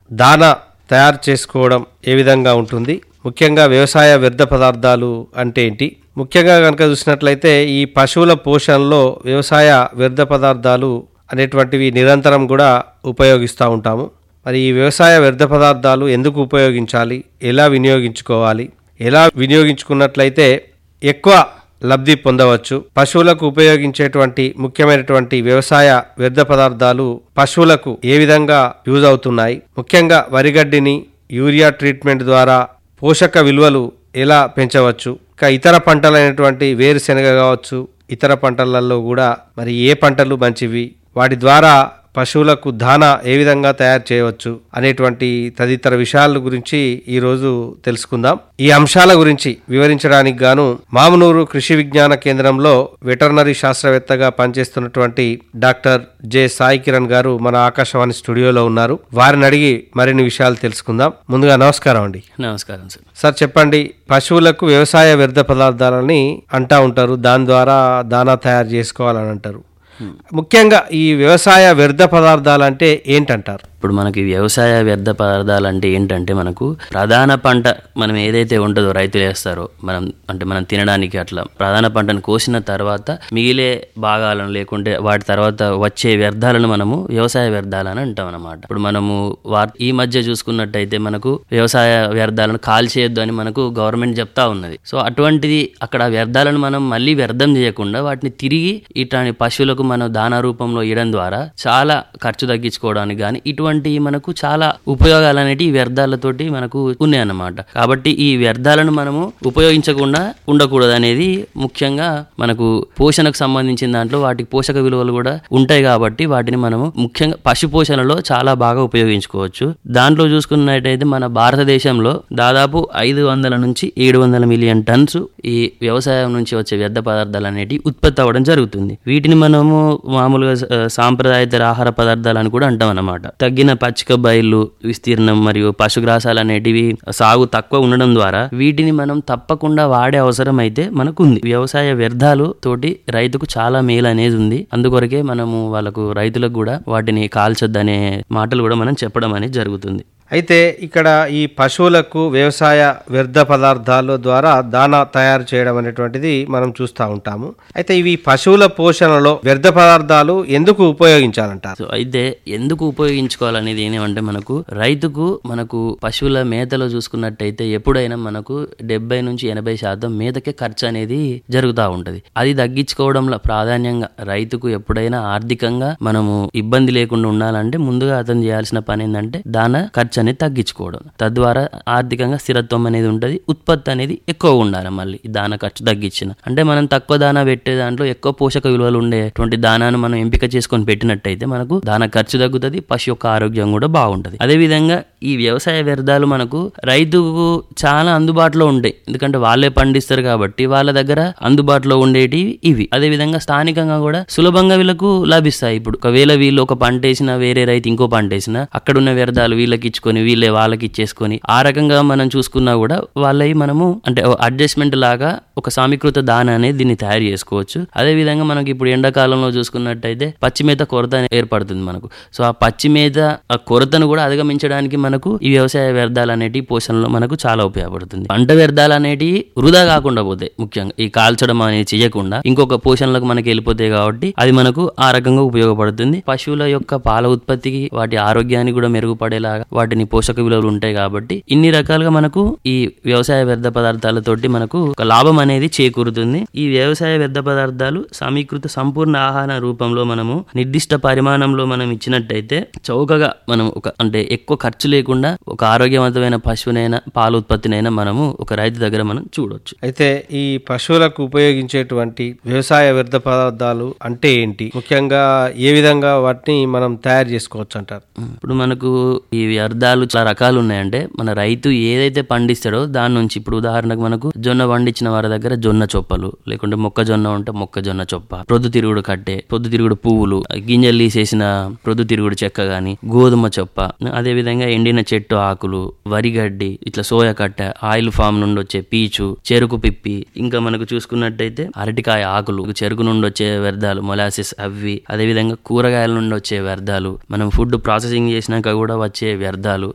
దానా తయారు చేసుకోవడం ఏ విధంగా ఉంటుంది ముఖ్యంగా వ్యవసాయ వ్యర్థ పదార్థాలు అంటే ఏంటి ముఖ్యంగా కనుక చూసినట్లయితే ఈ పశువుల పోషణలో వ్యవసాయ వ్యర్థ పదార్థాలు అనేటువంటివి నిరంతరం కూడా ఉపయోగిస్తూ ఉంటాము మరి ఈ వ్యవసాయ వ్యర్థ పదార్థాలు ఎందుకు ఉపయోగించాలి ఎలా వినియోగించుకోవాలి ఎలా వినియోగించుకున్నట్లయితే ఎక్కువ లబ్ధి పొందవచ్చు పశువులకు ఉపయోగించేటువంటి ముఖ్యమైనటువంటి వ్యవసాయ వ్యర్థ పదార్థాలు పశువులకు ఏ విధంగా యూజ్ అవుతున్నాయి ముఖ్యంగా వరిగడ్డిని యూరియా ట్రీట్మెంట్ ద్వారా పోషక విలువలు ఎలా పెంచవచ్చు ఇంకా ఇతర పంటలైనటువంటి వేరుశెనగ కావచ్చు ఇతర పంటలలో కూడా మరి ఏ పంటలు మంచివి వాటి ద్వారా పశువులకు దానా ఏ విధంగా తయారు చేయవచ్చు అనేటువంటి తదితర విషయాల గురించి ఈ రోజు తెలుసుకుందాం ఈ అంశాల గురించి వివరించడానికి గాను మామనూరు కృషి విజ్ఞాన కేంద్రంలో వెటర్నరీ శాస్త్రవేత్తగా పనిచేస్తున్నటువంటి డాక్టర్ జె సాయి కిరణ్ గారు మన ఆకాశవాణి స్టూడియోలో ఉన్నారు వారిని అడిగి మరిన్ని విషయాలు తెలుసుకుందాం ముందుగా నమస్కారం అండి నమస్కారం సార్ సార్ చెప్పండి పశువులకు వ్యవసాయ వ్యర్థ పదార్థాలని అంటా ఉంటారు దాని ద్వారా దానా తయారు చేసుకోవాలని అంటారు ముఖ్యంగా ఈ వ్యవసాయ వ్యర్థ పదార్థాలు అంటే ఏంటంటారు ఇప్పుడు మనకి వ్యవసాయ వ్యర్థ పదార్థాలు అంటే ఏంటంటే మనకు ప్రధాన పంట మనం ఏదైతే ఉంటుందో రైతులు వేస్తారో మనం అంటే మనం తినడానికి అట్లా ప్రధాన పంటను కోసిన తర్వాత మిగిలే భాగాలను లేకుంటే వాటి తర్వాత వచ్చే వ్యర్థాలను మనము వ్యవసాయ వ్యర్థాలని అంటాం అనమాట ఇప్పుడు మనము వా ఈ మధ్య చూసుకున్నట్టయితే మనకు వ్యవసాయ వ్యర్థాలను కాల్చేయొద్దు అని మనకు గవర్నమెంట్ చెప్తా ఉన్నది సో అటువంటిది అక్కడ వ్యర్థాలను మనం మళ్ళీ వ్యర్థం చేయకుండా వాటిని తిరిగి ఇట్లాంటి పశువులకు మనం దానా రూపంలో ఇవ్వడం ద్వారా చాలా ఖర్చు తగ్గించుకోవడానికి కానీ ఇటువంటి మనకు చాలా ఉపయోగాలు అనేటివి ఈ వ్యర్థాలతోటి మనకు ఉన్నాయన్నమాట కాబట్టి ఈ వ్యర్థాలను మనము ఉపయోగించకుండా ఉండకూడదు అనేది ముఖ్యంగా మనకు పోషణకు సంబంధించిన దాంట్లో వాటికి పోషక విలువలు కూడా ఉంటాయి కాబట్టి వాటిని మనము ముఖ్యంగా పశు పోషణలో చాలా బాగా ఉపయోగించుకోవచ్చు దాంట్లో చూసుకున్నట్టయితే మన భారతదేశంలో దాదాపు ఐదు వందల నుంచి ఏడు వందల మిలియన్ టన్స్ ఈ వ్యవసాయం నుంచి వచ్చే వ్యర్థ పదార్థాలు అనేటివి ఉత్పత్తి అవ్వడం జరుగుతుంది వీటిని మనము మామూలుగా ఆ, సాంప్రదాయేతర ఆహార పదార్థాలు అని కూడా అంటాం అన్నమాట తగ్గిన పచ్చిక బయళ్ళు విస్తీర్ణం మరియు పశుగ్రాసాలు అనేటివి సాగు తక్కువ ఉండడం ద్వారా వీటిని మనం తప్పకుండా వాడే అవసరం అయితే మనకు ఉంది వ్యవసాయ వ్యర్థాలు తోటి రైతుకు చాలా మేలు అనేది ఉంది అందుకొరకే మనము వాళ్ళకు రైతులకు కూడా వాటిని కాల్చొద్దనే మాటలు కూడా మనం చెప్పడం అనేది జరుగుతుంది అయితే ఇక్కడ ఈ పశువులకు వ్యవసాయ వ్యర్థ పదార్థాల ద్వారా దానా తయారు చేయడం అనేటువంటిది మనం చూస్తూ ఉంటాము అయితే ఇవి పశువుల పోషణలో వ్యర్థ పదార్థాలు ఎందుకు ఉపయోగించాలంటారు సో అయితే ఎందుకు ఉపయోగించుకోవాలనేది ఏమంటే మనకు రైతుకు మనకు పశువుల మేతలో చూసుకున్నట్టయితే ఎప్పుడైనా మనకు డెబ్బై నుంచి ఎనభై శాతం మేతకే ఖర్చు అనేది జరుగుతూ ఉంటది అది తగ్గించుకోవడంలో ప్రాధాన్యంగా రైతుకు ఎప్పుడైనా ఆర్థికంగా మనము ఇబ్బంది లేకుండా ఉండాలంటే ముందుగా అతను చేయాల్సిన పని ఏంటంటే దాన ఖర్చు అనేది తగ్గించుకోవడం తద్వారా ఆర్థికంగా స్థిరత్వం అనేది ఉంటది ఉత్పత్తి అనేది ఎక్కువ ఉండాలి మళ్ళీ ఈ దాన ఖర్చు తగ్గించిన అంటే మనం తక్కువ దానా పెట్టే దాంట్లో ఎక్కువ పోషక విలువలు ఉండేటువంటి దానాను మనం ఎంపిక చేసుకొని పెట్టినట్టయితే మనకు దాన ఖర్చు తగ్గుతుంది పశు యొక్క ఆరోగ్యం కూడా బాగుంటది అదే విధంగా ఈ వ్యవసాయ వ్యర్థాలు మనకు రైతుకు చాలా అందుబాటులో ఉంటాయి ఎందుకంటే వాళ్ళే పండిస్తారు కాబట్టి వాళ్ళ దగ్గర అందుబాటులో ఉండేటి ఇవి అదే విధంగా స్థానికంగా కూడా సులభంగా వీళ్ళకు లభిస్తాయి ఇప్పుడు ఒకవేళ వీళ్ళు ఒక పంట వేసినా వేరే రైతు ఇంకో పంట వేసినా అక్కడ ఉన్న వ్యర్థాలు వీళ్ళకి ఇచ్చుకొని వీళ్ళే వాళ్ళకి ఇచ్చేసుకొని ఆ రకంగా మనం చూసుకున్నా కూడా వాళ్ళవి మనము అంటే అడ్జస్ట్మెంట్ లాగా ఒక సమీకృత దాన అనేది దీన్ని తయారు చేసుకోవచ్చు అదే విధంగా మనకి ఇప్పుడు ఎండాకాలంలో చూసుకున్నట్టయితే పచ్చి మేత కొరత ఏర్పడుతుంది మనకు సో ఆ పచ్చి మేత ఆ కొరతను కూడా అధిగమించడానికి మనకు ఈ వ్యవసాయ వ్యర్థాలు అనేటివి పోషణలో మనకు చాలా ఉపయోగపడుతుంది పంట వ్యర్థాలు అనేటివి వృధా కాకుండా పోతాయి ముఖ్యంగా ఈ కాల్చడం అనేది చేయకుండా ఇంకొక పోషణలకు మనకి వెళ్ళిపోతాయి కాబట్టి అది మనకు ఆ రకంగా ఉపయోగపడుతుంది పశువుల యొక్క పాల ఉత్పత్తికి వాటి ఆరోగ్యాన్ని కూడా మెరుగుపడేలాగా వాటిని పోషక విలువలు ఉంటాయి కాబట్టి ఇన్ని రకాలుగా మనకు ఈ వ్యవసాయ వ్యర్థ పదార్థాలతోటి మనకు ఒక లాభం అనేది చేకూరుతుంది ఈ వ్యవసాయ వ్యర్థ పదార్థాలు సమీకృత సంపూర్ణ ఆహార రూపంలో మనము నిర్దిష్ట పరిమాణంలో మనం ఇచ్చినట్టయితే చౌకగా మనం ఒక అంటే ఎక్కువ ఖర్చు లేకుండా ఒక ఆరోగ్యవంతమైన పశువునైనా పాల ఉత్పత్తినైనా మనము ఒక రైతు దగ్గర మనం చూడొచ్చు అయితే ఈ పశువులకు ఉపయోగించేటువంటి వ్యవసాయ వ్యర్థ పదార్థాలు అంటే ఏంటి ముఖ్యంగా ఏ విధంగా వాటిని మనం తయారు చేసుకోవచ్చు అంటారు ఇప్పుడు మనకు ఈ వ్యర్థాలు చాలా రకాలు ఉన్నాయంటే మన రైతు ఏదైతే పండిస్తాడో దాని నుంచి ఇప్పుడు ఉదాహరణకు మనకు జొన్న పండించిన వారి దగ్గర జొన్న చొప్పలు లేకుంటే మొక్కజొన్న ఉంటే మొక్కజొన్న చొప్ప ప్రొద్దుతిరుగుడు కట్టె ప్రొద్దుతిరుగుడు పువ్వులు గింజలు తీసేసిన ప్రొద్దుతిరుగుడు చెక్క గాని గోధుమ చొప్ప అదే విధంగా ఎండిన చెట్టు ఆకులు వరిగడ్డి ఇట్లా సోయా కట్టె ఆయిల్ ఫామ్ నుండి వచ్చే పీచు చెరుకు పిప్పి ఇంకా మనకు చూసుకున్నట్టయితే అరటికాయ ఆకులు చెరుకు నుండి వచ్చే వ్యర్థాలు మొలాసిస్ అవి అదే విధంగా కూరగాయల నుండి వచ్చే వ్యర్థాలు మనం ఫుడ్ ప్రాసెసింగ్ చేసినాక కూడా వచ్చే వ్యర్థాలు